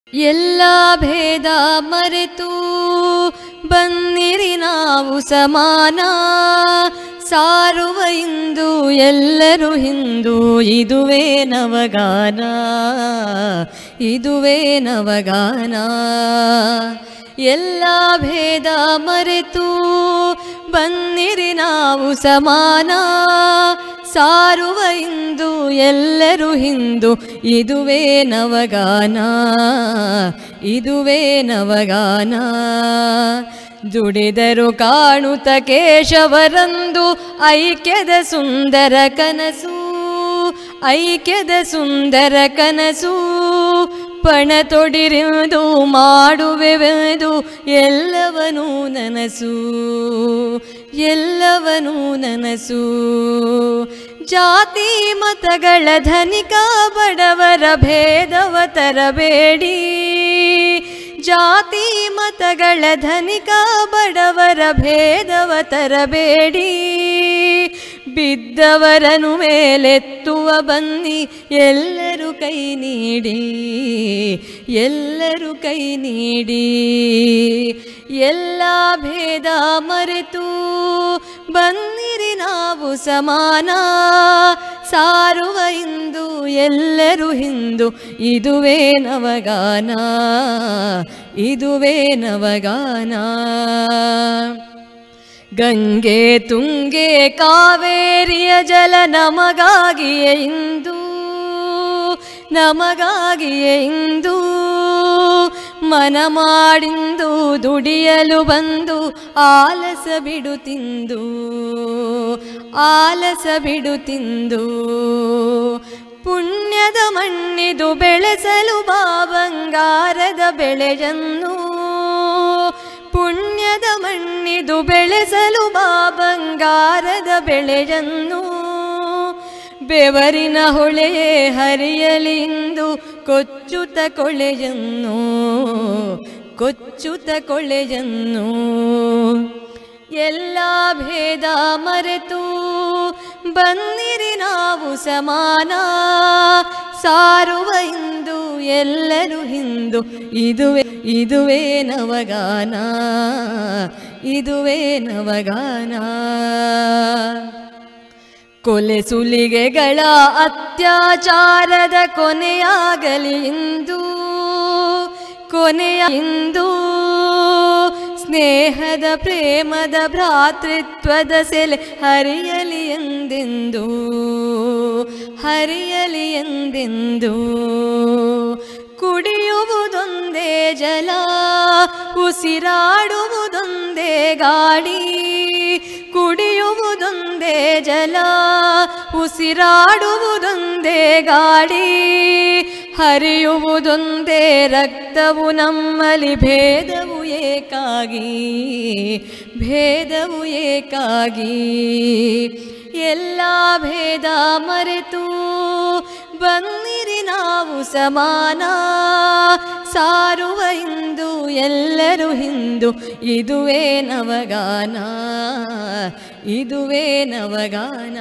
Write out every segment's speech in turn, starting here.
ಎಲ್ಲ ಭೇದ ಮರೆತು ಬನ್ನಿರಿ ನಾವು ಸಮಾನ ಸಾರುವ ಇಂದು ಎಲ್ಲರೂ ಹಿಂದೂ ಇದುವೇ ನವಗಾನ ಇದುವೇ ನವಗಾನ ಎಲ್ಲ ಭೇದ ಮರೆತು ಬನ್ನಿರಿ ನಾವು ಸಮಾನ ಸಾರುವ ಇಂದು ಎಲ್ಲರೂ ಹಿಂದು ಇದುವೇ ನವಗಾನ ಇದುವೇ ನವಗಾನ ದುಡಿದರು ಕಾಣುತ್ತ ಕೇಶವರಂದು ಐಕ್ಯದ ಸುಂದರ ಕನಸು ಐಕ್ಯದ ಸುಂದರ ಕನಸು ಪಣ ತೊಡಿರುವುದು ಮಾಡುವೆವೆದು ಎಲ್ಲವನೂ ನನಸು ಎಲ್ಲವನೂ ನನಸು ಜಾತಿ ಮತಗಳ ಧನಿಕ ಬಡವರ ಭೇದವ ತರಬೇಡಿ ಜಾತಿ ಮತಗಳ ಧನಿಕ ಬಡವರ ಭೇದವ ತರಬೇಡಿ ಬಿದ್ದವರನು ಮೇಲೆತ್ತುವ ಬನ್ನಿ ಎಲ್ಲರೂ ಕೈ ನೀಡಿ ಎಲ್ಲರೂ ಕೈ ನೀಡಿ ಎಲ್ಲ ಭೇದ ಮರೆತು ಬನ್ನಿರಿ ನಾವು ಸಮಾನ ಸಾರುವ ಇಂದು ಎಲ್ಲರೂ ಹಿಂದು ಇದುವೇ ನವಗಾನ ಇದುವೇ ನವಗಾನ ಗಂಗೆ ತುಂಗೆ ಕಾವೇರಿಯ ಜಲ ನಮಗಾಗಿಯೇ ಇಂದು ನಮಗಾಗಿಯೇ ಇಂದು ಮನ ಮಾಡಿಂದು ದುಡಿಯಲು ಬಂದು ಆಲಸ ಬಿಡು ತಿಂದು ಆಲಸ ಬಿಡು ತಿಂದು ಪುಣ್ಯದ ಮಣ್ಣಿದು ಬೆಳೆಸಲು ಬಾ ಬಂಗಾರದ ಬೆಳೆಯನ್ನು ಪುಣ್ಯದ ಮಣ್ಣಿದು ಬೆಳೆಸಲು ಬಾ ಬಂಗಾರದ ಬೆಳೆಯನ್ನು ಬೆವರಿನ ಹೊಳೆಯೇ ಹರಿಯಲಿಂದು ಕೊಚ್ಚುತ ಕೊಳೆಯನ್ನು ಕೊಚ್ಚುತ ಕೊಳೆಯನ್ನು ಎಲ್ಲ ಭೇದ ಮರೆತು ಬನ್ನಿರಿ ನಾವು ಸಮಾನ ಸಾರುವ ಇಂದು ಎಲ್ಲರೂ ಹಿಂದು ಇದುವೇ ಇದುವೇ ನವಗಾನ ಇದುವೇ ನವಗಾನ ಕೊಲೆ ಸುಲಿಗೆಗಳ ಅತ್ಯಾಚಾರದ ಕೊನೆಯಾಗಲಿ ಇಂದು ಕೊನೆಯ ಇಂದು ಸ್ನೇಹದ ಪ್ರೇಮದ ಭ್ರಾತೃತ್ವದ ಸೆಲೆ ಹರಿಯಲಿ ಎಂದೆಂದು ಹರಿಯಲಿ ಎಂದೆಂದು ಕುಡಿಯುವುದೊಂದೇ ಜಲ ಉಸಿರಾಡುವುದೊಂದೇ ಗಾಳಿ ಕುಡಿಯುವುದೊಂದೇ ಜಲ ಉಸಿರಾಡುವುದೊಂದೇ ಗಾಳಿ ಹರಿಯುವುದೊಂದೇ ರಕ್ತವು ನಮ್ಮಲ್ಲಿ ಭೇದವು ಏಕಾಗಿ ಭೇದವು ಏಕಾಗಿ ಎಲ್ಲ ಭೇದ ಮರೆತು ಬನ್ನಿರಿ ನಾವು ಸಮಾನ ಸಾರುವ ಇಂದು ಎಲ್ಲರೂ ಹಿಂದು ಇದುವೇ ನವಗಾನ ಇದುವೇ ನವಗಾನ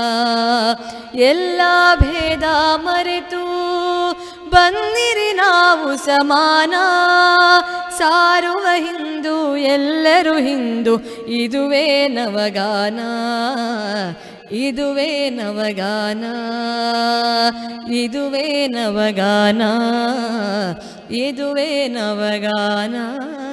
ಎಲ್ಲ ಭೇದ ಮರೆತು ಬನ್ನಿರಿ ನಾವು ಸಮಾನ ಸಾರುವ ಹಿಂದು ಎಲ್ಲರೂ ಹಿಂದು ಇದುವೇ ನವಗಾನ ಇದುವೇ ನವಗಾನ ಇದುವೇ ನವಗಾನ ಇದುವೇ ನವಗಾನ